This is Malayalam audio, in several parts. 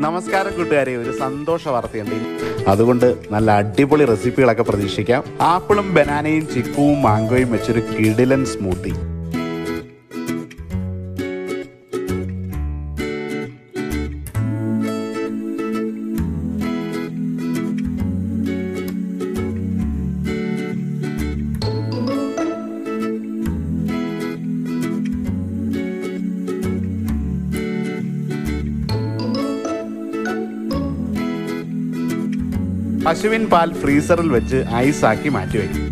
നമസ്കാരം കൂട്ടുകാരെ ഒരു സന്തോഷ വാർത്തയുണ്ട് അതുകൊണ്ട് നല്ല അടിപൊളി റെസിപ്പികളൊക്കെ പ്രതീക്ഷിക്കാം ആപ്പിളും ബനാനയും ചിക്കുവും മാങ്കോയും വെച്ചൊരു കിടിലൻ സ്മൂത്തി പശുവിൻ പാൽ ഫ്രീസറിൽ വെച്ച് ഐസാക്കി മാറ്റിവെക്കും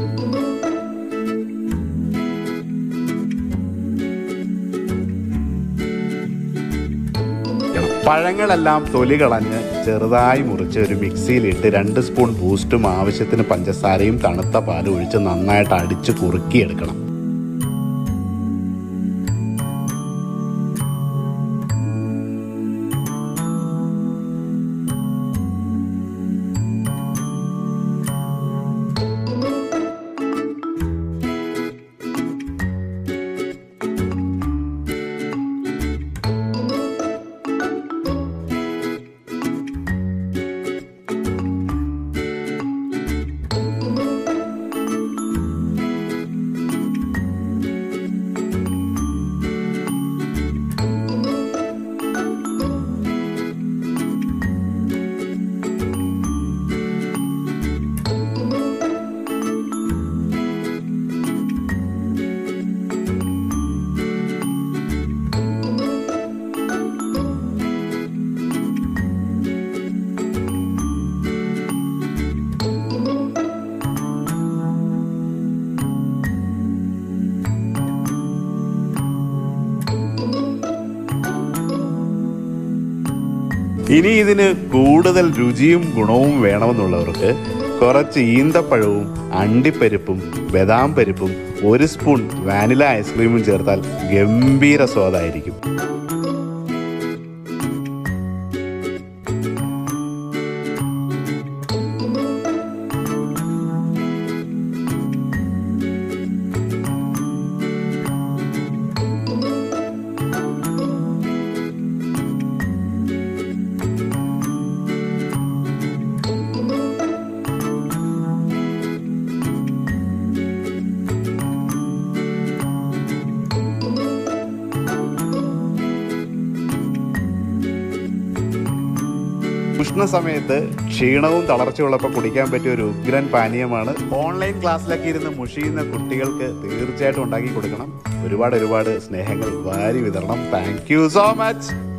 പഴങ്ങളെല്ലാം തൊലി കളഞ്ഞ് ചെറുതായി മുറിച്ച് ഒരു മിക്സിയിലിട്ട് രണ്ട് സ്പൂൺ ബൂസ്റ്റും ആവശ്യത്തിന് പഞ്ചസാരയും തണുത്ത പാലും ഒഴിച്ച് നന്നായിട്ട് അടിച്ച് കുറുക്കിയെടുക്കണം ഇനി ഇതിന് കൂടുതൽ രുചിയും ഗുണവും വേണമെന്നുള്ളവർക്ക് കുറച്ച് ഈന്തപ്പഴവും അണ്ടിപ്പരിപ്പും ബദാം പരിപ്പും ഒരു സ്പൂൺ വാനില ഐസ്ക്രീമും ചേർത്താൽ ഗംഭീര സ്വാദായിരിക്കും ഉഷ്ണ സമയത്ത് ക്ഷീണവും തളർച്ചയുള്ളപ്പോൾ കുടിക്കാൻ പറ്റിയ ഒരു ഉഗ്രൻ പാനീയമാണ് ഓൺലൈൻ ക്ലാസ്സിലൊക്കെ ഇരുന്ന് മുഷിയുന്ന കുട്ടികൾക്ക് തീർച്ചയായിട്ടും ഉണ്ടാക്കി കൊടുക്കണം ഒരുപാട് ഒരുപാട് സ്നേഹങ്ങൾ വാരി വിതരണം താങ്ക് യു സോ മച്ച്